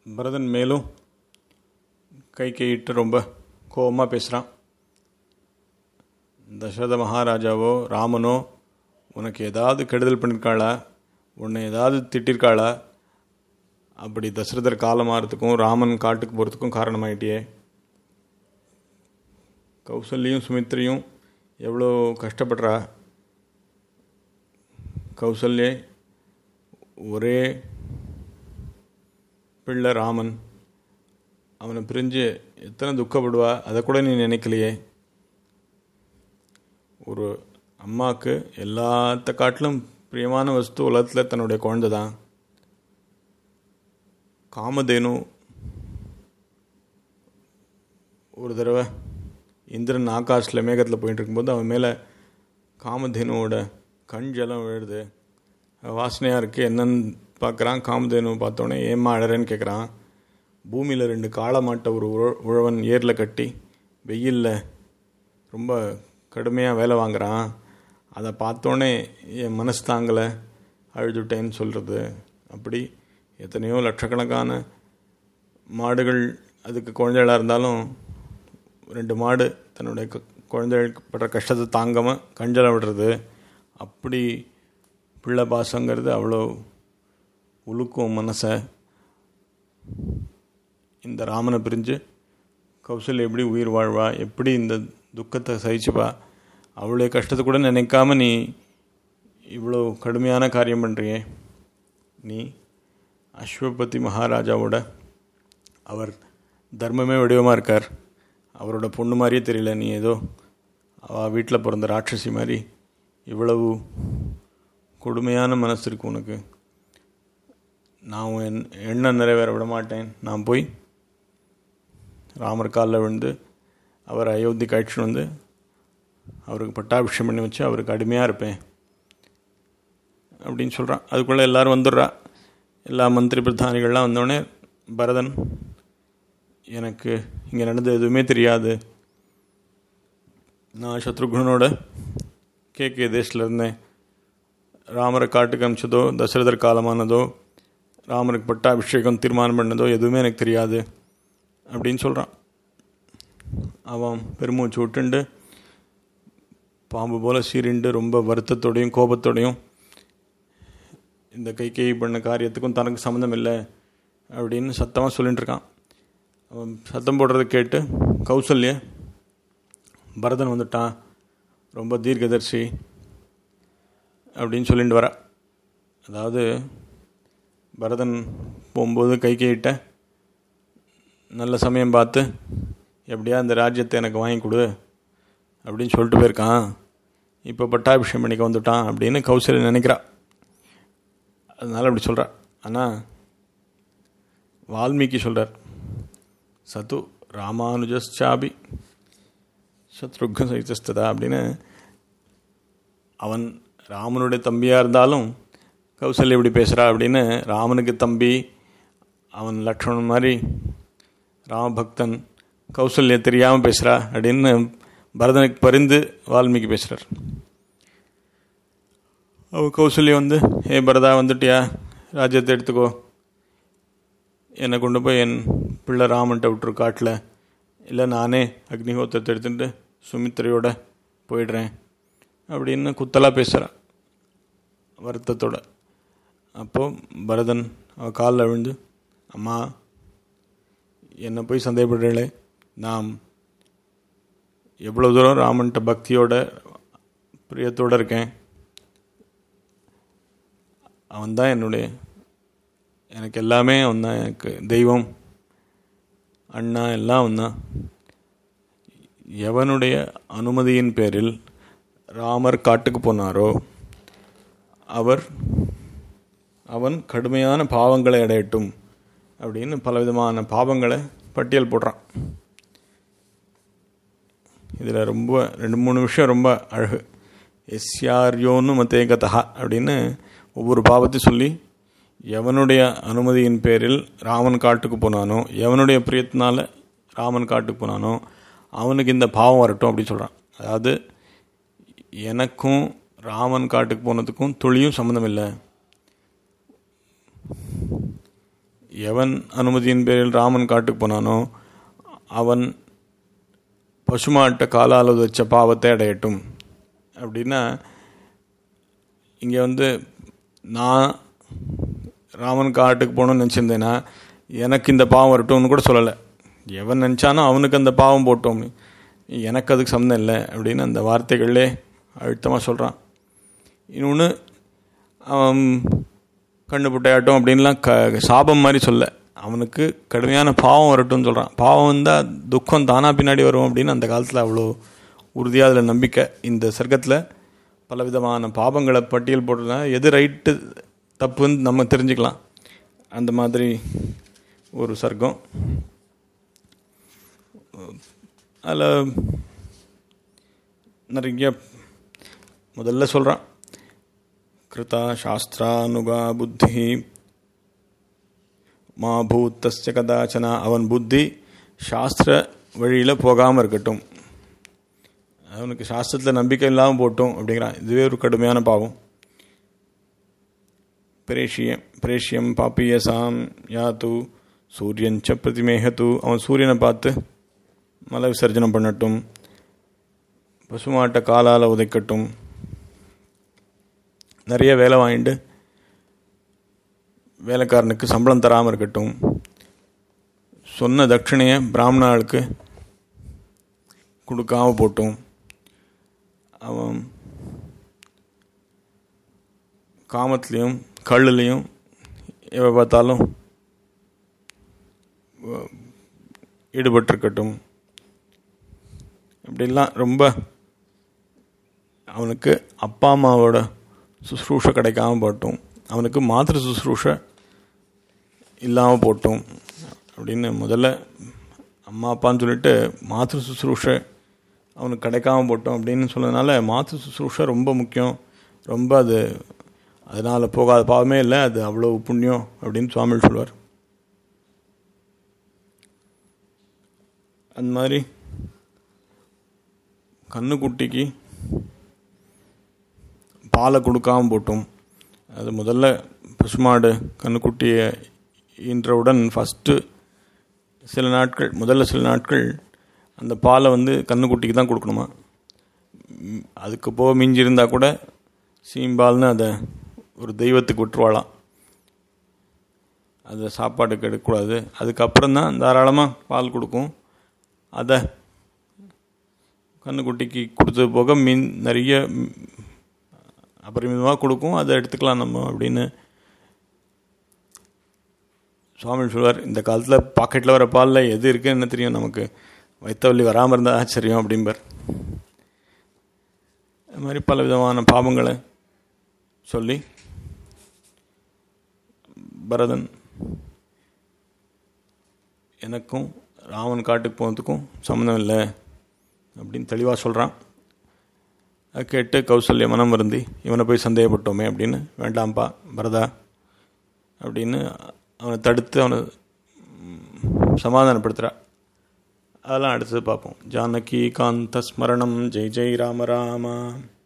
பரதன் மேலும் கை கையிட்டு ரொம்ப கோபமாக பேசுகிறான் தசரத மகாராஜாவோ ராமனோ உனக்கு ஏதாவது கெடுதல் பண்ணியிருக்காளா உன்னை ஏதாவது திட்டிருக்காளா அப்படி தசரதர் காலமாகறதுக்கும் ராமன் காட்டுக்கு போகிறதுக்கும் காரணமாயிட்டியே கௌசல்யும் சுமித்ரையும் எவ்வளோ கஷ்டப்படுறா கௌசல்யே ஒரே பிள்ளை ராமன் அவனை பிரிஞ்சு எத்தனை துக்கப்படுவா அதை கூட நீ நினைக்கலையே ஒரு அம்மாவுக்கு எல்லாத்த காட்டிலும் பிரியமான வஸ்து உலகத்தில் தன்னுடைய குழந்தை தான் காமதேனு ஒரு தடவை இந்திரன் ஆகாஷில் மேகத்தில் போயிட்டு இருக்கும்போது அவன் மேலே காமதேனுவோட கண் ஜலம் விழுது வாசனையாக இருக்குது என்னன்னு பார்க்குறான் காமதேனு பார்த்தோன்னே ஏம்மா அழறேன்னு கேட்குறான் பூமியில் ரெண்டு காளை மாட்டை ஒரு உழ- உழவன் ஏரில் கட்டி வெயிலில் ரொம்ப கடுமையாக வேலை வாங்குறான் அதை பார்த்தோன்னே என் மனசு தாங்கலை அழுதுட்டேன்னு சொல்கிறது அப்படி எத்தனையோ லட்சக்கணக்கான மாடுகள் அதுக்கு குழந்தைகளாக இருந்தாலும் ரெண்டு மாடு தன்னுடைய க- குழந்தைகளுக்கு படுற கஷ்டத்தை தாங்காமல் கஞ்சலை விடுறது அப்படி பிள்ளை பாசங்கிறது அவ்வளோ உழுக்கும் மனசை இந்த ராமனை பிரிஞ்சு கௌசல்யா எப்படி உயிர் வாழ்வா எப்படி இந்த துக்கத்தை சகிச்சுப்பா அவளுடைய கஷ்டத்தை கூட நினைக்காம நீ இவ்வளோ கடுமையான காரியம் பண்ணுறியே நீ அஸ்வபதி மகாராஜாவோட அவர் தர்மமே வடிவமாக இருக்கார் அவரோட பொண்ணு மாதிரியே தெரியல நீ ஏதோ அவள் வீட்டில் பிறந்த ராட்சசி மாதிரி இவ்வளவு கொடுமையான மனசு இருக்கு உனக்கு நான் உன் எண்- எண்ணம் நிறைவேற விட மாட்டேன் நான் போய் ராமர் காலில் விழுந்து அவர் அயோத்திக்கு அழைச்சிட்டு வந்து அவருக்கு பட்டாபிஷேகம் பண்ணி வச்சு அவருக்கு அடிமையாக இருப்பேன் அப்படின்னு சொல்கிறான் அதுக்குள்ளே எல்லாரும் வந்துடுறா எல்லா மந்திரி பிரதானிகள்லாம் வந்தோடனே பரதன் எனக்கு இங்கே நடந்தது எதுவுமே தெரியாது நான் சத்ருகுணனோட கேகே தேசில் இருந்தேன் ராமரை காட்டுக்கு அமிச்சதோ தசரதர் காலமானதோ ராமருக்கு பட்டாபிஷேகம் தீர்மானம் பண்ணதோ எதுவுமே எனக்கு தெரியாது அப்படின்னு சொல்கிறான் அவன் பெருமூச்சு விட்டுண்டு பாம்பு போல சீரிண்டு ரொம்ப வருத்தத்தோடையும் கோபத்தோடையும் இந்த கை கை பண்ண காரியத்துக்கும் தனக்கு சம்மந்தம் இல்லை அப்படின்னு சத்தமாக சொல்லிட்டு இருக்கான் அவன் சத்தம் போடுறத கேட்டு கௌசல்ய பரதன் வந்துட்டான் ரொம்ப தீர்க்கதர்சி அப்படின்னு சொல்லிட்டு வரா அதாவது பரதன் போகும்போது கை கையிட்ட நல்ல சமயம் பார்த்து எப்படியா இந்த ராஜ்யத்தை எனக்கு வாங்கி கொடு அப்படின்னு சொல்லிட்டு போயிருக்கான் இப்போ பட்டாபிஷேகம் பண்ணிக்க வந்துட்டான் அப்படின்னு கௌசல்யா நினைக்கிறா அதனால் அப்படி சொல்கிறா ஆனால் வால்மீகி சொல்கிறார் சத்து ராமானுஜாபி சத்ருக்ன சைத்தஸ்ததா அப்படின்னு அவன் ராமனுடைய தம்பியாக இருந்தாலும் கௌசல்யா இப்படி பேசுகிறா அப்படின்னு ராமனுக்கு தம்பி அவன் லக்ஷ்மணன் மாதிரி ராமபக்தன் கௌசல்யா தெரியாமல் பேசுகிறா அப்படின்னு பரதனுக்கு பரிந்து வால்மீகி பேசுகிறார் அவ கௌசல்யா வந்து ஏ பரதா வந்துட்டியா ராஜ்யத்தை எடுத்துக்கோ என்னை கொண்டு போய் என் பிள்ளை ராமன்ட்ட விட்டுரு காட்டில் இல்லை நானே அக்னிஹோத்திரத்தை எடுத்துட்டு சுமித்திரையோட போயிடுறேன் அப்படின்னு குத்தலாக பேசுகிறான் வருத்தத்தோட அப்போது பரதன் அவ காலில் விழுந்து அம்மா என்னை போய் சந்தேகப்படுறீங்களே நாம் எவ்வளோ தூரம் ராமன்ட்ட பக்தியோட பிரியத்தோடு இருக்கேன் அவன்தான் என்னுடைய எனக்கு எல்லாமே அவன் தான் எனக்கு தெய்வம் அண்ணா எல்லாம் அவன் தான் எவனுடைய அனுமதியின் பேரில் ராமர் காட்டுக்கு போனாரோ அவர் அவன் கடுமையான பாவங்களை அடையட்டும் அப்படின்னு பலவிதமான பாவங்களை பட்டியல் போடுறான் இதில் ரொம்ப ரெண்டு மூணு விஷயம் ரொம்ப அழகு எஸ்யாரியோன்னு மத்தேகதா அப்படின்னு ஒவ்வொரு பாவத்தையும் சொல்லி எவனுடைய அனுமதியின் பேரில் ராமன் காட்டுக்கு போனானோ எவனுடைய பிரியத்தினால ராமன் காட்டுக்கு போனானோ அவனுக்கு இந்த பாவம் வரட்டும் அப்படின்னு சொல்கிறான் அதாவது எனக்கும் ராமன் காட்டுக்கு போனதுக்கும் துளியும் சம்மந்தம் இல்லை எவன் அனுமதியின் பேரில் ராமன் காட்டுக்கு போனானோ அவன் பசுமாட்ட காலால் வச்ச பாவத்தை அடையட்டும் அப்படின்னா இங்கே வந்து நான் ராமன் காட்டுக்கு போகணும்னு நினச்சிருந்தேன்னா எனக்கு இந்த பாவம் வரட்டும்னு கூட சொல்லலை எவன் நினச்சானோ அவனுக்கு அந்த பாவம் போட்டோம் எனக்கு அதுக்கு சம்மந்தம் இல்லை அப்படின்னு அந்த வார்த்தைகளே அழுத்தமாக சொல்கிறான் இன்னொன்று அவன் கண்ணு புட்டையாட்டம் அப்படின்லாம் க சாபம் மாதிரி சொல்ல அவனுக்கு கடுமையான பாவம் வரட்டும்னு சொல்கிறான் பாவம் வந்தால் துக்கம் தானாக பின்னாடி வரும் அப்படின்னு அந்த காலத்தில் அவ்வளோ உறுதியாக அதில் நம்பிக்கை இந்த சர்க்கத்தில் பலவிதமான பாவங்களை பட்டியல் போட்டுருந்தா எது ரைட்டு தப்புன்னு நம்ம தெரிஞ்சுக்கலாம் அந்த மாதிரி ஒரு சர்க்கம் அதில் நிறைய முதல்ல சொல்கிறான் கிருதா சாஸ்திரானுகா புத்தி மா பூத்தஸ்ய கதாச்சனா அவன் புத்தி சாஸ்திர வழியில் போகாமல் இருக்கட்டும் அவனுக்கு சாஸ்திரத்தில் நம்பிக்கை இல்லாமல் போட்டும் அப்படிங்கிறான் இதுவே ஒரு கடுமையான பாவம் பிரேஷியம் பிரேஷியம் பாப்பியசாம் யாத்து சூரியஞ்ச பிரதிமேகத்து அவன் சூரியனை பார்த்து மலை விசர்ஜனம் பண்ணட்டும் பசுமாட்டை காலால் உதைக்கட்டும் நிறைய வேலை வாங்கிட்டு வேலைக்காரனுக்கு சம்பளம் தராமல் இருக்கட்டும் சொன்ன தட்சிணையை பிராமணாளுக்கு கொடுக்காம போட்டும் அவன் காமத்துலேயும் கல்லுலேயும் எப்போ பார்த்தாலும் ஈடுபட்டிருக்கட்டும் இப்படிலாம் ரொம்ப அவனுக்கு அப்பா அம்மாவோட சுசுரூஷை கிடைக்காம போட்டும் அவனுக்கு மாத்திரு சுசுரூஷை இல்லாமல் போட்டும் அப்படின்னு முதல்ல அம்மா அப்பான்னு சொல்லிட்டு மாத்திரு சுசுரூஷை அவனுக்கு கிடைக்காம போட்டோம் அப்படின்னு சொன்னதுனால மாத்திரு சுசுரூஷை ரொம்ப முக்கியம் ரொம்ப அது அதனால் போகாத பாவமே இல்லை அது அவ்வளோ புண்ணியம் அப்படின்னு சுவாமி சொல்வார் அந்த மாதிரி கண்ணுக்குட்டிக்கு பாலை கொடுக்காம போட்டோம் அது முதல்ல பசுமாடு கண்ணுக்குட்டியை ஈன்றவுடன் ஃபஸ்ட்டு சில நாட்கள் முதல்ல சில நாட்கள் அந்த பாலை வந்து கண்ணுக்குட்டிக்கு தான் கொடுக்கணுமா அதுக்கு போக மிஞ்சி இருந்தால் கூட சீம்பால்னு அதை ஒரு தெய்வத்துக்கு விட்டுருவாளாம் அதை சாப்பாட்டுக்கு எடுக்கக்கூடாது அதுக்கப்புறம் தான் தாராளமாக பால் கொடுக்கும் அதை கண்ணுக்குட்டிக்கு கொடுத்தது போக மீன் நிறைய அபரிமிதமாக கொடுக்கும் அதை எடுத்துக்கலாம் நம்ம அப்படின்னு சுவாமி சொல்வார் இந்த காலத்தில் பாக்கெட்டில் வர பாலில் எது இருக்குன்னு என்ன தெரியும் நமக்கு வைத்தவள்ளி வராமல் இருந்தால் ஆச்சரியம் அப்படிம்பார் அது மாதிரி பல விதமான பாவங்களை சொல்லி பரதன் எனக்கும் ராமன் காட்டுக்கு போனதுக்கும் சம்மந்தம் இல்லை அப்படின்னு தெளிவாக சொல்கிறான் அது கேட்டு கௌசல்ய மனம் வருந்தி இவனை போய் சந்தேகப்பட்டோமே அப்படின்னு வேண்டாம்ப்பா பரதா அப்படின்னு அவனை தடுத்து அவனை சமாதானப்படுத்துகிறா அதெல்லாம் அடுத்தது பார்ப்போம் ஜானகி காந்த ஸ்மரணம் ஜெய் ஜெய் ராம ராமா